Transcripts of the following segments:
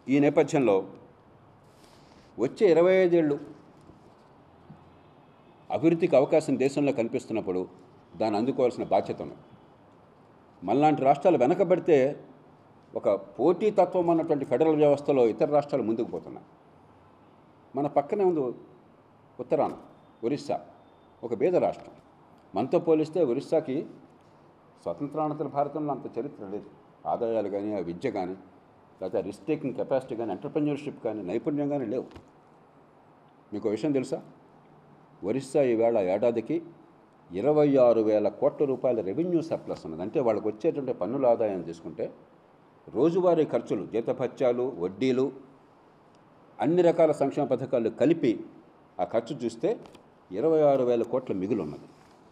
ఈ నేపథ్యంలో వచ్చే ఇరవై ఐదేళ్ళు అభివృద్ధికి అవకాశం దేశంలో కనిపిస్తున్నప్పుడు దాన్ని అందుకోవాల్సిన బాధ్యత ఉంది మనలాంటి రాష్ట్రాలు వెనకబడితే ఒక పోటీతత్వం అన్నటువంటి ఫెడరల్ వ్యవస్థలో ఇతర రాష్ట్రాలు ముందుకు పోతున్నాయి మన పక్కనే ఉంది ఉత్తరాన ఒరిస్సా ఒక బీద రాష్ట్రం మనతో పోలిస్తే ఒరిస్సాకి స్వతంత్రానంతర భారతంలో అంత చరిత్ర లేదు ఆదాయాలు కానీ ఆ విద్య కానీ లేకపోతే రిస్క్ టేకింగ్ కెపాసిటీ కానీ ఎంటర్ప్రెన్యూర్షిప్ కానీ నైపుణ్యం కానీ లేవు మీకు ఒక విషయం తెలుసా ఒరిస్సా ఈవేళ ఏడాదికి ఇరవై ఆరు వేల కోట్ల రూపాయల రెవెన్యూ సర్ప్లస్ ఉన్నది అంటే వాళ్ళకి వచ్చేటువంటి పన్నుల ఆదాయం తీసుకుంటే రోజువారీ ఖర్చులు జీతభత్యాలు వడ్డీలు అన్ని రకాల సంక్షేమ పథకాలు కలిపి ఆ ఖర్చు చూస్తే ఇరవై ఆరు వేల కోట్ల మిగులు ఉన్నది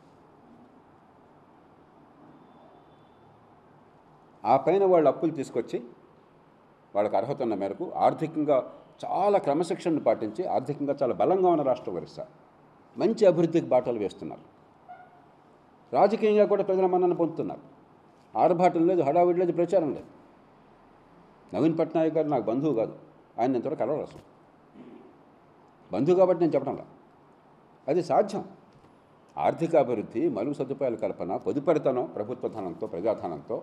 ఆ పైన వాళ్ళు అప్పులు తీసుకొచ్చి వాళ్ళకి అర్హత ఉన్న మేరకు ఆర్థికంగా చాలా క్రమశిక్షణను పాటించి ఆర్థికంగా చాలా బలంగా ఉన్న రాష్ట్రం ఒరిస్సా మంచి అభివృద్ధికి బాటలు వేస్తున్నారు రాజకీయంగా కూడా ప్రజల మన్నన పొందుతున్నారు ఆర్భాటం లేదు హడావిడి లేదు ప్రచారం లేదు నవీన్ పట్నాయక్ గారు నాకు బంధువు కాదు ఆయన ఇంతవరకు కలవరు అసలు బంధువు కాబట్టి నేను చెప్పడంలా అది సాధ్యం ఆర్థిక అభివృద్ధి మరుగు సదుపాయాల కల్పన పొదుపరితనం ప్రభుత్వ ధనంతో ప్రజాధనంతో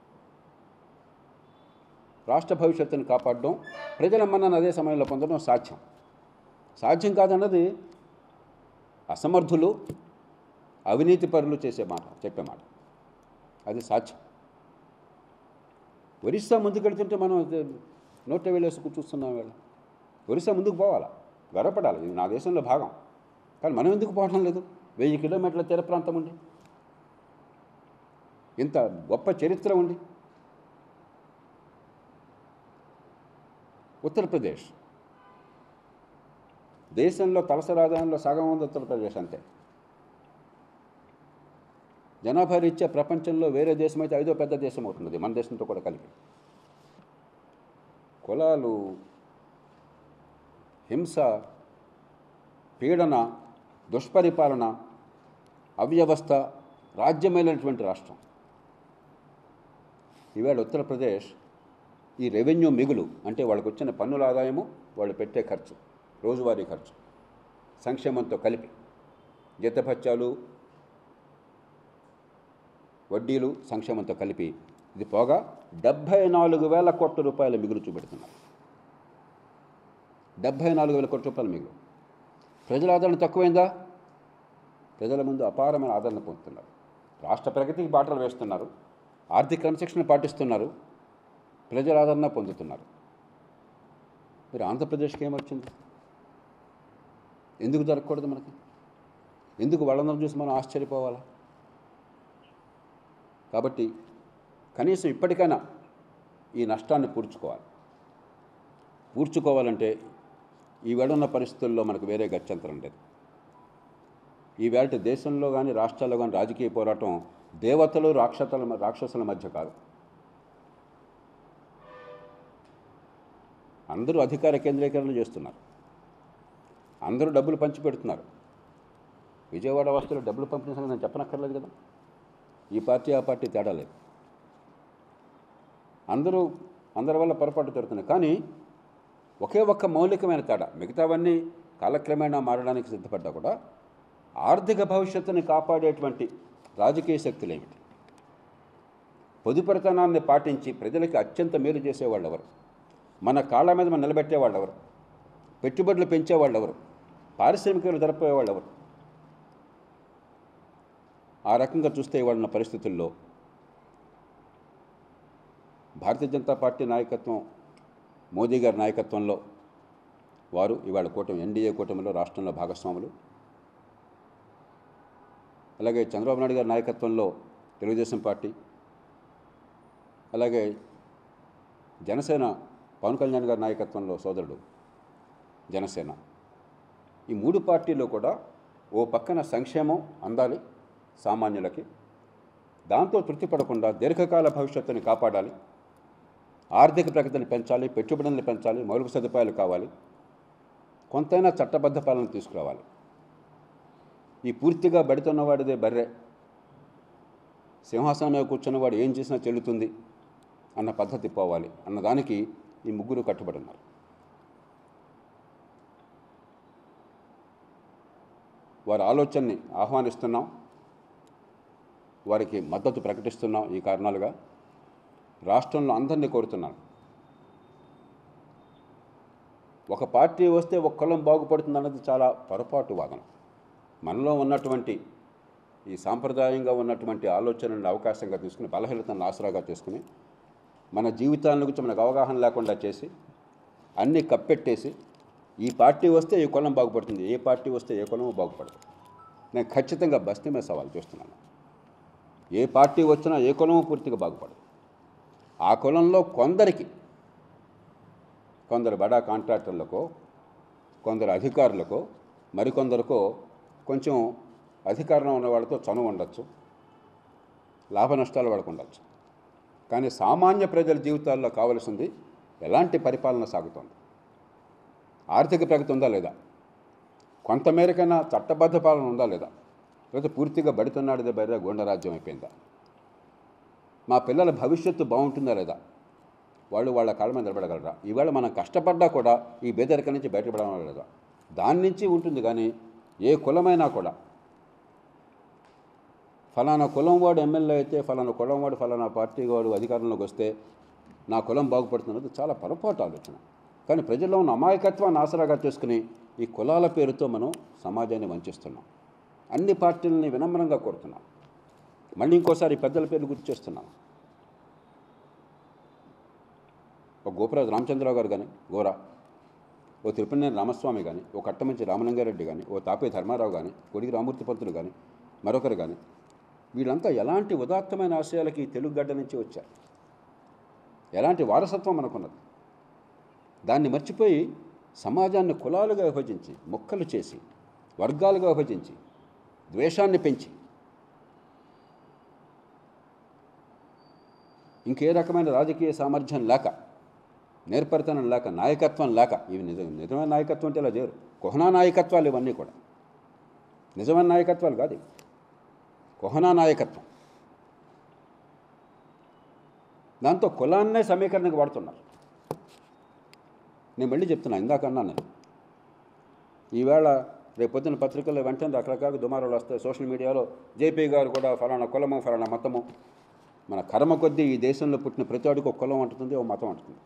రాష్ట్ర భవిష్యత్తును కాపాడడం ప్రజల మన్నను అదే సమయంలో పొందడం సాధ్యం సాధ్యం కాదన్నది అసమర్థులు అవినీతి పరులు చేసే మాట చెప్పే మాట అది సాధ్యం ఒరిస్సా ముందుకెళ్తుంటే మనం అది నోట వేలేసుకు చూస్తున్నాం వేళ ఒరిస్సా ముందుకు పోవాలా గర్వపడాలి ఇది నా దేశంలో భాగం కానీ మనం ఎందుకు పోవడం లేదు వెయ్యి కిలోమీటర్ల తీర ప్రాంతం ఉండి ఇంత గొప్ప చరిత్ర ఉండి ఉత్తరప్రదేశ్ దేశంలో తలసరి ఆదాయంలో సగం ఉంది ఉత్తరప్రదేశ్ అంతే జనాభా రీత్యా ప్రపంచంలో వేరే దేశం అయితే ఐదో పెద్ద దేశం అవుతుంది మన దేశంతో కూడా కలిపి కులాలు హింస పీడన దుష్పరిపాలన అవ్యవస్థ రాజ్యమైనటువంటి రాష్ట్రం ఈవేళ ఉత్తరప్రదేశ్ ఈ రెవెన్యూ మిగులు అంటే వాళ్ళకు వచ్చిన పన్నుల ఆదాయము వాళ్ళు పెట్టే ఖర్చు రోజువారీ ఖర్చు సంక్షేమంతో కలిపి జీతభత్యాలు వడ్డీలు సంక్షేమంతో కలిపి ఇది పోగా డెబ్భై నాలుగు వేల కోట్ల రూపాయల మిగులు చూపెడుతున్నారు డెబ్భై నాలుగు వేల కోట్ల రూపాయల మిగులు ప్రజల ఆదరణ తక్కువైందా ప్రజల ముందు అపారమైన ఆదరణ పొందుతున్నారు రాష్ట్ర ప్రగతికి బాటలు వేస్తున్నారు ఆర్థిక క్రమశిక్షణ పాటిస్తున్నారు ప్రజల ఆదరణ పొందుతున్నారు మరి ఆంధ్రప్రదేశ్కి ఏమొచ్చింది ఎందుకు జరగకూడదు మనకి ఎందుకు వాళ్ళందరూ చూసి మనం ఆశ్చర్యపోవాలా కాబట్టి కనీసం ఇప్పటికైనా ఈ నష్టాన్ని పూడ్చుకోవాలి పూడ్చుకోవాలంటే ఈ వేడున్న పరిస్థితుల్లో మనకు వేరే గత్యంతరం లేదు ఈ వేళ దేశంలో కానీ రాష్ట్రాల్లో కానీ రాజకీయ పోరాటం దేవతలు రాక్షసుల రాక్షసుల మధ్య కాదు అందరూ అధికార కేంద్రీకరణ చేస్తున్నారు అందరూ డబ్బులు పంచి పెడుతున్నారు విజయవాడ వస్తువులు డబ్బులు పంపిణీ సంగతి నేను చెప్పనక్కర్లేదు కదా ఈ పార్టీ ఆ పార్టీ తేడా లేదు అందరూ అందరి వల్ల పొరపాటు జరుగుతున్నాయి కానీ ఒకే ఒక్క మౌలికమైన తేడా మిగతావన్నీ కాలక్రమేణా మారడానికి సిద్ధపడ్డా కూడా ఆర్థిక భవిష్యత్తుని కాపాడేటువంటి రాజకీయ శక్తులు ఏమిటి పొదుపరితనాన్ని పాటించి ప్రజలకి అత్యంత మేలు చేసేవాళ్ళు ఎవరు మన కాళ్ళ మీద మనం నిలబెట్టేవాళ్ళు ఎవరు పెట్టుబడులు పెంచేవాళ్ళు ఎవరు పారిశ్రామికలు జరపేవాళ్ళు ఎవరు ఆ రకంగా చూస్తే ఇవాళ ఉన్న పరిస్థితుల్లో భారతీయ జనతా పార్టీ నాయకత్వం మోదీ గారి నాయకత్వంలో వారు ఇవాళ కూటమి ఎన్డీఏ కూటమిలో రాష్ట్రంలో భాగస్వాములు అలాగే చంద్రబాబు నాయుడు గారి నాయకత్వంలో తెలుగుదేశం పార్టీ అలాగే జనసేన పవన్ కళ్యాణ్ గారి నాయకత్వంలో సోదరుడు జనసేన ఈ మూడు పార్టీలు కూడా ఓ పక్కన సంక్షేమం అందాలి సామాన్యులకి దాంతో తృప్తిపడకుండా దీర్ఘకాల భవిష్యత్తుని కాపాడాలి ఆర్థిక ప్రగతిని పెంచాలి పెట్టుబడులను పెంచాలి మౌలిక సదుపాయాలు కావాలి కొంతైనా చట్టబద్ధ పాలన తీసుకురావాలి ఈ పూర్తిగా బడితున్నవాడిదే బర్రె సింహాసనం మీద కూర్చున్నవాడు ఏం చేసినా చెల్లుతుంది అన్న పద్ధతి పోవాలి అన్నదానికి ఈ ముగ్గురు కట్టుబడి ఉన్నారు వారి ఆలోచనని ఆహ్వానిస్తున్నాం వారికి మద్దతు ప్రకటిస్తున్నాం ఈ కారణాలుగా రాష్ట్రంలో అందరినీ కోరుతున్నాను ఒక పార్టీ వస్తే ఒక కులం బాగుపడుతుంది అన్నది చాలా పొరపాటు వాదన మనలో ఉన్నటువంటి ఈ సాంప్రదాయంగా ఉన్నటువంటి ఆలోచనలను అవకాశంగా తీసుకుని బలహీనతను ఆసరాగా చేసుకుని మన జీవితాల గురించి మనకు అవగాహన లేకుండా చేసి అన్నీ కప్పెట్టేసి ఈ పార్టీ వస్తే ఈ కులం బాగుపడుతుంది ఏ పార్టీ వస్తే ఏ కులము బాగుపడదు నేను ఖచ్చితంగా బస్తీ మీద సవాల్ చేస్తున్నాను ఏ పార్టీ వచ్చినా ఏ కులము పూర్తిగా బాగుపడదు ఆ కులంలో కొందరికి కొందరు బడా కాంట్రాక్టర్లకో కొందరు అధికారులకో మరికొందరికో కొంచెం అధికారం ఉన్న వాళ్ళతో చనువు ఉండొచ్చు లాభ నష్టాలు వాళ్ళకు ఉండొచ్చు కానీ సామాన్య ప్రజల జీవితాల్లో కావలసింది ఎలాంటి పరిపాలన సాగుతోంది ఆర్థిక ప్రగతి ఉందా లేదా కొంతమేరకైనా చట్టబద్ధ పాలన ఉందా లేదా లేకపోతే పూర్తిగా బడితున్నాడిదే బయట గూండరాజ్యం అయిపోయిందా మా పిల్లల భవిష్యత్తు బాగుంటుందా లేదా వాళ్ళు వాళ్ళ కాళ్ళ మీద నిలబడగలరా ఈవేళ మనం కష్టపడ్డా కూడా ఈ బేదరిక నుంచి బయటపడడం లేదా దాని నుంచి ఉంటుంది కానీ ఏ కులమైనా కూడా ఫలానా కులం వాడు ఎమ్మెల్యే అయితే ఫలానా కులం వాడు ఫలానా పార్టీ వాడు అధికారంలోకి వస్తే నా కులం బాగుపడుతున్నది చాలా పొరపాటు ఆలోచన కానీ ప్రజల్లో ఉన్న అమాయకత్వాన్ని ఆసరాగా చేసుకుని ఈ కులాల పేరుతో మనం సమాజాన్ని వంచిస్తున్నాం అన్ని పార్టీలని వినమ్రంగా కోరుతున్నాం మళ్ళీ ఇంకోసారి ఈ పెద్దల పేర్లు గుర్తు చేస్తున్నాం ఒక గోపరాజు రామచంద్రరావు గారు కానీ గోరా ఓ తిరుపతినేని రామస్వామి కానీ ఓ కట్టమంచి రామలింగారెడ్డి కానీ ఓ తాపే ధర్మారావు కానీ కొడిగి రామూర్తి పంతులు కానీ మరొకరు కానీ వీళ్ళంతా ఎలాంటి ఉదాత్తమైన ఆశయాలకి ఈ తెలుగు గడ్డ నుంచి వచ్చారు ఎలాంటి వారసత్వం మనకున్నది దాన్ని మర్చిపోయి సమాజాన్ని కులాలుగా విభజించి మొక్కలు చేసి వర్గాలుగా విభజించి ద్వేషాన్ని పెంచి ఇంకే రకమైన రాజకీయ సామర్థ్యం లేక నేర్పరితనం లేక నాయకత్వం లేక ఇవి నిజ నిజమైన నాయకత్వం అంటే ఇలా చేయరు కుహనా నాయకత్వాలు ఇవన్నీ కూడా నిజమైన నాయకత్వాలు కాదు ఇవి. కుహనా నాయకత్వం దాంతో కులాన్నే సమీకరణకు వాడుతున్నారు నేను మళ్ళీ చెప్తున్నా ఇందాక అన్నాను నేను ఈవేళ రేపు పొద్దున్న పత్రికల్లో వెంటనే రకరకాల దుమారాలు వస్తాయి సోషల్ మీడియాలో జేపీ గారు కూడా ఫలానా కులము ఫలానా మతము మన కర్మ కొద్దీ ఈ దేశంలో పుట్టిన ప్రతి వాడికి ఒక కులం అంటుతుంది ఒక మతం అంటుంది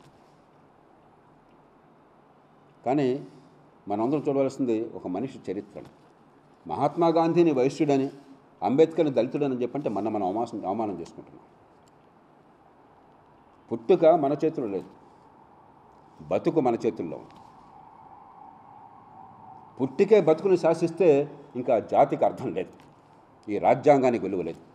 కానీ మనందరం చూడవలసింది ఒక మనిషి చరిత్రను మహాత్మా గాంధీని వైశ్యుడని అంబేద్కర్ని దళితుడని చెప్పంటే మన మనం అవమాసం అవమానం చేసుకుంటున్నాం పుట్టుక మన చేతిలో లేదు బతుకు మన చేతుల్లో ఉంది పుట్టికే బతుకుని శాసిస్తే ఇంకా జాతికి అర్థం లేదు ఈ రాజ్యాంగానికి విలువ లేదు